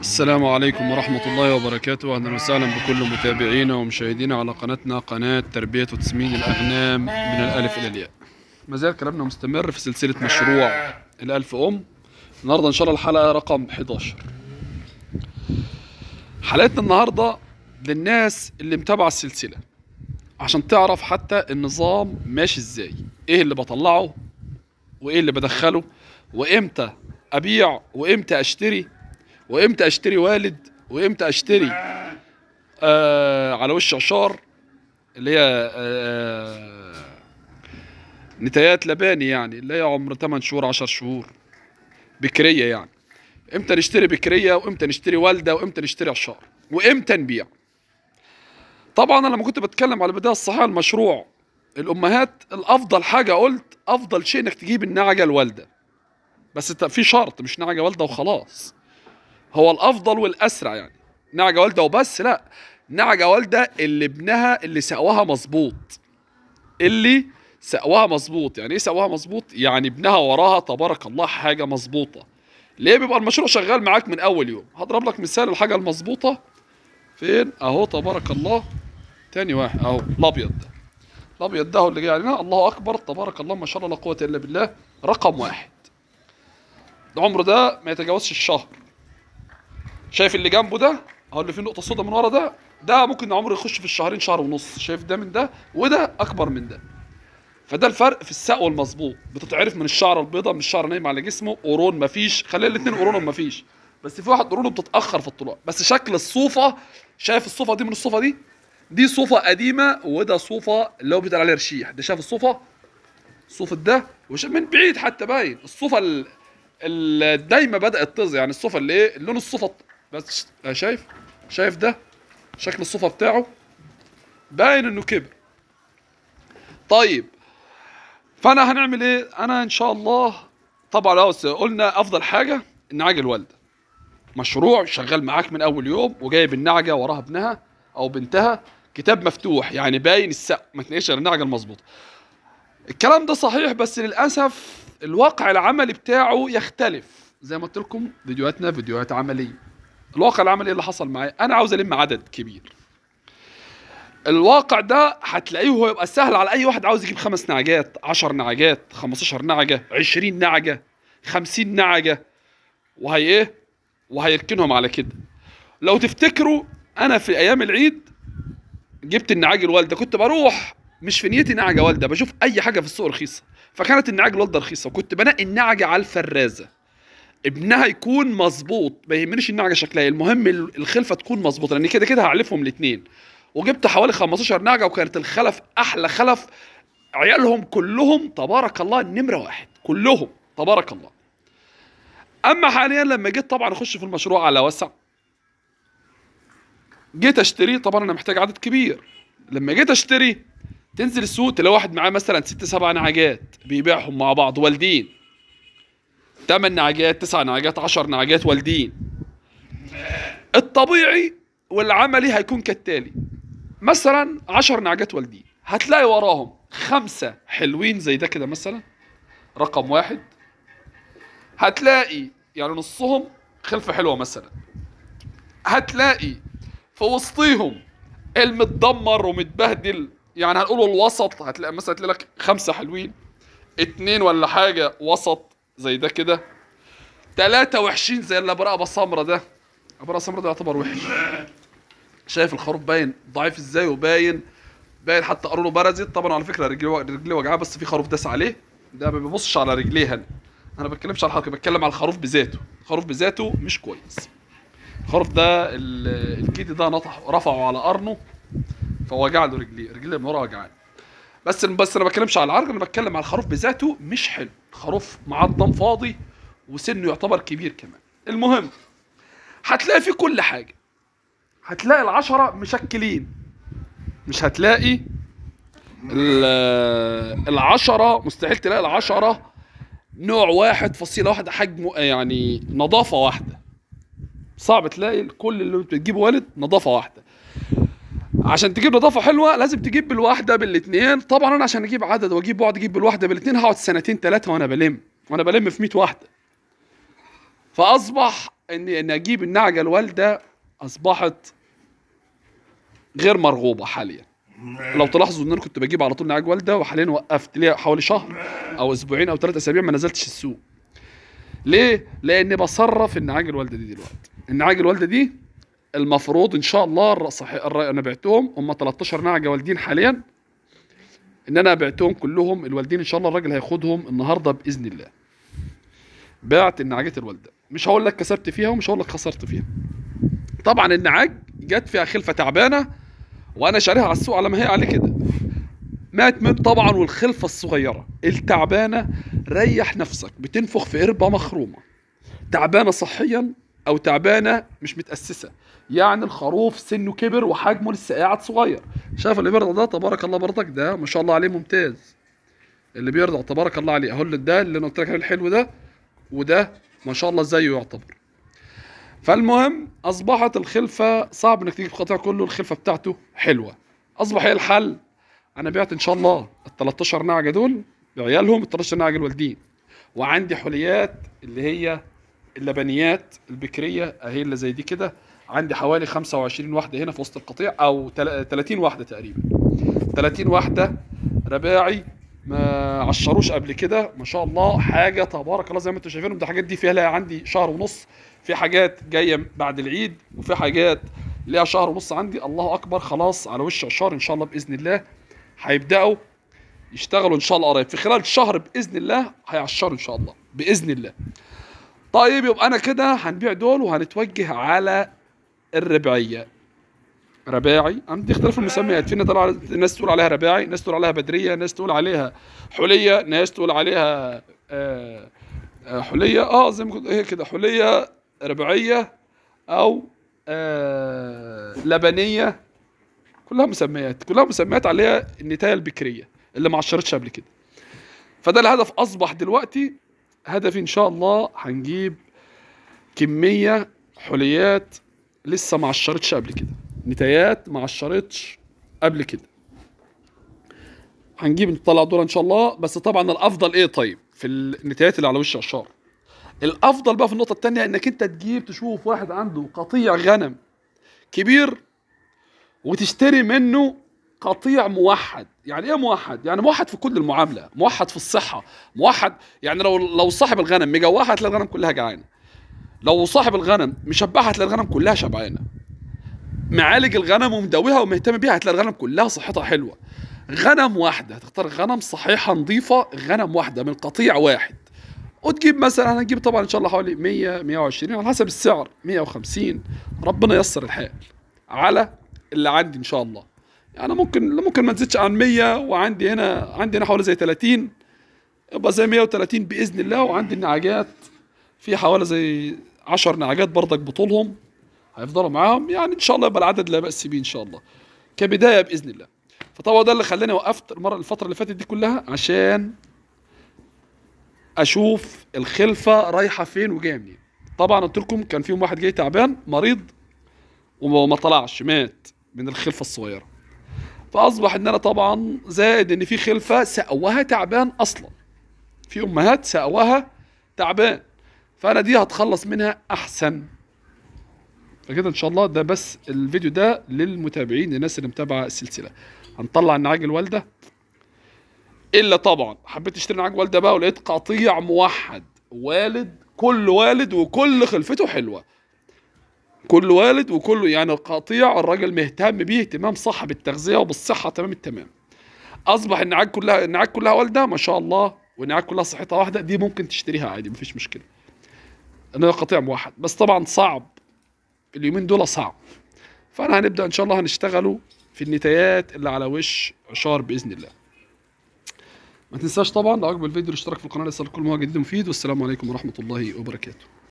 السلام عليكم ورحمة الله وبركاته أهلا وسهلا بكل متابعينا ومشاهدينا على قناتنا قناة تربية وتسمين الأغنام من الألف إلى الياء ما زال كلامنا مستمر في سلسلة مشروع الألف أم النهاردة إن شاء الله الحلقة رقم 11 حلقتنا النهاردة للناس اللي متابعة السلسلة عشان تعرف حتى النظام ماشي ازاي ايه اللي بطلعه وايه اللي بدخله وامتى ابيع وامتى اشتري وامتى اشتري والد وامتى اشتري آه على وش عشار اللي هي آه نتايات لباني يعني اللي هي عمر 8 شهور 10 شهور بكريه يعني امتى نشتري بكريه وامتى نشتري والده وامتى نشتري عشار وامتى نبيع طبعا انا لما كنت بتكلم على البدايه الصحيحه المشروع الامهات الافضل حاجه قلت افضل شيء انك تجيب النعجه الوالده بس انت في شرط مش نعجه والده وخلاص هو الافضل والاسرع يعني نعجه والده وبس لا نعجه والده اللي ابنها اللي سقواها مظبوط اللي سقواها مظبوط يعني ايه سقواها مظبوط يعني ابنها وراها تبارك الله حاجه مظبوطه ليه بيبقى المشروع شغال معاك من اول يوم هضرب لك مثال الحاجه المظبوطه فين اهو تبارك الله تاني واحد اهو الابيض ده الابيض ده هو اللي جاي علينا الله اكبر تبارك الله ما شاء الله لا قوه الا بالله رقم واحد العمر ده ما يتجاوزش الشهر شايف اللي جنبه ده اهو اللي فيه نقطه سودا من ورا ده ده ممكن عمره يخش في الشهرين شهر ونص شايف ده من ده وده اكبر من ده فده الفرق في السقو المظبوط بتتعرف من الشعر البيضاء من الشعر نايم على جسمه قرون مفيش خلينا الاثنين قرونهم مفيش بس في واحد قرونه بتتاخر في الطلوع بس شكل الصوفه شايف الصوفه دي من الصوفه دي دي صوفه قديمه وده صوفه اللي هو بيتقال عليه رشيح ده شايف الصوفه الصوفة ده وش من بعيد حتى باين الصوفة ال- الدايمة بدأت تظهر يعني الصوفة اللي ايه لون الصوفة بس شايف شايف ده شكل الصوفة بتاعه باين انه كبر طيب فانا هنعمل ايه انا ان شاء الله طبعا لو قلنا افضل حاجة النعاجة الوالدة مشروع شغال معاك من اول يوم وجايب النعجة وراها ابنها او بنتها كتاب مفتوح يعني باين السقف ما تلاقيش غير النعجة المظبوطة الكلام ده صحيح بس للاسف الواقع العملي بتاعه يختلف زي ما قلت لكم فيديوهاتنا فيديوهات عمليه الواقع العملي اللي حصل معايا انا عاوز الم عدد كبير الواقع ده هتلاقيه هو يبقى سهل على اي واحد عاوز يجيب خمس نعجات 10 نعجات 15 نعجه 20 نعجه 50 نعجه وهي ايه وهيركنهم على كده لو تفتكروا انا في ايام العيد جبت النعاج الوالده كنت بروح مش في نيتي نعجه والده بشوف اي حاجه في السوق رخيصه فكانت النعاج الوالده رخيصه وكنت بنقي النعجه على الفرازه ابنها يكون مظبوط ما يهمنيش النعجه شكلها إيه، المهم ال- الخلفه تكون مظبوطه لان كده كده هعلفهم الاثنين وجبت حوالي 15 نعجه وكانت الخلف احلى خلف عيالهم كلهم تبارك الله نمره واحد كلهم تبارك الله اما حاليا لما جيت طبعا اخش في المشروع على وسع جيت اشتري طبعا انا محتاج عدد كبير لما جيت اشتري تنزل السوق تلاقي واحد معاه مثلا ست سبع نعجات بيبيعهم مع بعض والدين تمن نعجات تسع نعجات عشر نعجات والدين الطبيعي والعملي هيكون كالتالي مثلا عشر نعجات والدين هتلاقي وراهم خمسة حلوين زي ده كده مثلا رقم واحد هتلاقي يعني نصهم خلفة حلوة مثلا هتلاقي في وسطيهم المتدمر ومتبهدل يعني هنقول الوسط هتلاقي مثلا هتلاقي لك خمسة حلوين اتنين ولا حاجة وسط زي ده كده تلاتة وحشين زي اللي برقبة سمرة ده برقبة سمرة ده يعتبر وحش شايف الخروف باين ضعيف ازاي وباين باين حتى قرونه برزت طبعا على فكرة رجليه رجليه وجعاه بس في خروف داس عليه ده ما بيبصش على رجليه هنا انا ما بتكلمش على الحركة بتكلم على الخروف بذاته الخروف بذاته مش كويس الخروف ده ال- الكيدي ده نطح رفعه على قرنه فوجع له رجليه رجليه من ورا وجعان بس بس انا ما بتكلمش على العرق انا بتكلم على الخروف بذاته مش حلو خروف معضم فاضي وسنه يعتبر كبير كمان المهم هتلاقي فيه كل حاجه هتلاقي العشرة مشكلين مش هتلاقي ال- العشرة مستحيل تلاقي العشرة نوع واحد فصيلة واحدة حجمه يعني نظافة واحدة صعب تلاقي كل اللي بتجيبه والد نظافة واحدة عشان تجيب نظافة حلوة لازم تجيب بالواحدة بالاثنين طبعا انا عشان اجيب عدد واجيب واحد اجيب بالواحدة بالاثنين هقعد سنتين ثلاثة وانا بلم وانا بلم في 100 واحدة فاصبح ان ان اجيب النعجه الوالده اصبحت غير مرغوبه حاليا لو تلاحظوا ان انا كنت بجيب على طول نعاج والده وحاليا وقفت ليا حوالي شهر او اسبوعين او ثلاث اسابيع ما نزلتش السوق ليه لاني بصرف النعاج الوالده دي دلوقتي النعاج الوالده دي المفروض ان شاء الله الر- صحيح الر- انا بعتهم هم 13 نعجه والدين حاليا ان انا بعتهم كلهم الوالدين ان شاء الله الراجل هياخدهم النهارده باذن الله بعت النعاجات الوالده مش هقول لك كسبت فيها ومش هقول لك خسرت فيها طبعا النعاج جت فيها خلفه تعبانه وانا شاريها على السوق على ما هي عليه كده مات من طبعا والخلفه الصغيره التعبانه ريح نفسك بتنفخ في قربه مخرومه تعبانه صحيا او تعبانه مش متاسسه يعني الخروف سنه كبر وحجمه لسه قاعد صغير شايف اللي بيرضع ده تبارك الله برضك ده ما شاء الله عليه ممتاز اللي بيرضع تبارك الله عليه اهو اللي ده اللي انا قلت لك عليه الحلو ده وده ما شاء الله زيه يعتبر فالمهم اصبحت الخلفه صعب انك تجيب قطيع كله الخلفه بتاعته حلوه اصبح ايه الحل انا بعت ان شاء الله ال 13 نعجه دول بعيالهم ال 13 نعجه الوالدين وعندي حليات اللي هي اللبنيات البكريه اهي اللي زي دي كده عندي حوالي 25 واحده هنا في وسط القطيع او تل- 30 واحده تقريبا 30 واحده رباعي ما عشروش قبل كده ما شاء الله حاجه تبارك الله زي ما انتم شايفينهم ده حاجات دي فيها لها عندي شهر ونص في حاجات جايه بعد العيد وفي حاجات ليها شهر ونص عندي الله اكبر خلاص على وش عشار ان شاء الله باذن الله هيبداوا يشتغلوا ان شاء الله قريب في خلال شهر باذن الله هيعشروا ان شاء الله باذن الله طيب يبقى انا كده هنبيع دول وهنتوجه على الرباعيه رباعي عندي اختلاف المسميات في ناس ناس تقول عليها رباعي ناس تقول عليها بدريه ناس تقول عليها حليه ناس تقول عليها آه آه، حليه اه زي ما كنت هي كده حليه رباعيه او آه لبنيه كلها مسميات كلها مسميات عليها النتايه البكريه اللي ما عشرتش قبل كده فده الهدف اصبح دلوقتي هدفي ان شاء الله هنجيب كميه حليات لسه ما عشرتش قبل كده نتايات ما عشرتش قبل كده هنجيب نطلع دول ان شاء الله بس طبعا الافضل ايه طيب في النتايات اللي على وش عشار الافضل بقى في النقطه الثانيه انك انت تجيب تشوف واحد عنده قطيع غنم كبير وتشتري منه قطيع موحد يعني ايه موحد يعني موحد في كل المعامله موحد في الصحه موحد يعني لو لو صاحب الغنم مجوعها هتلاقي الغنم كلها جعانه لو صاحب الغنم مشبعها هتلاقي الغنم كلها شبعانه معالج الغنم ومداويها ومهتم بيها هتلاقي الغنم كلها صحتها حلوه غنم واحده هتختار غنم صحيحه نظيفه غنم واحده من قطيع واحد وتجيب مثلا هنجيب طبعا ان شاء الله حوالي 100 120 على حسب السعر 150 ربنا ييسر الحال على اللي عندي ان شاء الله يعني ممكن ممكن ما تزيدش عن 100 وعندي هنا عندي هنا حوالي زي 30 يبقى زي 130 باذن الله وعندي النعاجات في حوالي زي 10 نعاجات برضك بطولهم هيفضلوا معاهم يعني ان شاء الله يبقى العدد لا باس به ان شاء الله كبدايه باذن الله فطبعا ده اللي خلاني وقفت المره الفتره اللي فاتت دي كلها عشان اشوف الخلفه رايحه فين وجايه منين طبعا قلت لكم كان فيهم واحد جاي تعبان مريض وما طلعش مات من الخلفه الصغيره فاصبح ان انا طبعا زائد ان في خلفه سقوها تعبان اصلا في امهات سقوها تعبان فانا دي هتخلص منها احسن فكده ان شاء الله ده بس الفيديو ده للمتابعين للناس اللي متابعه السلسله هنطلع النعاج الوالده الا طبعا حبيت اشتري نعاج والده بقى ولقيت قطيع موحد والد كل والد وكل خلفته حلوه كل والد وكله يعني القطيع الراجل مهتم بيه اهتمام صح بالتغذيه وبالصحه تمام التمام اصبح النعاج كلها النعاج كلها والده ما شاء الله والنعاج كلها صحتها واحده دي ممكن تشتريها عادي مفيش مشكله انها قطيع موحد بس طبعا صعب اليومين دول صعب فانا هنبدا ان شاء الله هنشتغلوا في النتايات اللي على وش عشار باذن الله ما تنساش طبعا لو عجبك الفيديو الاشتراك في القناه ليصلك كل ما هو جديد مفيد والسلام عليكم ورحمه الله وبركاته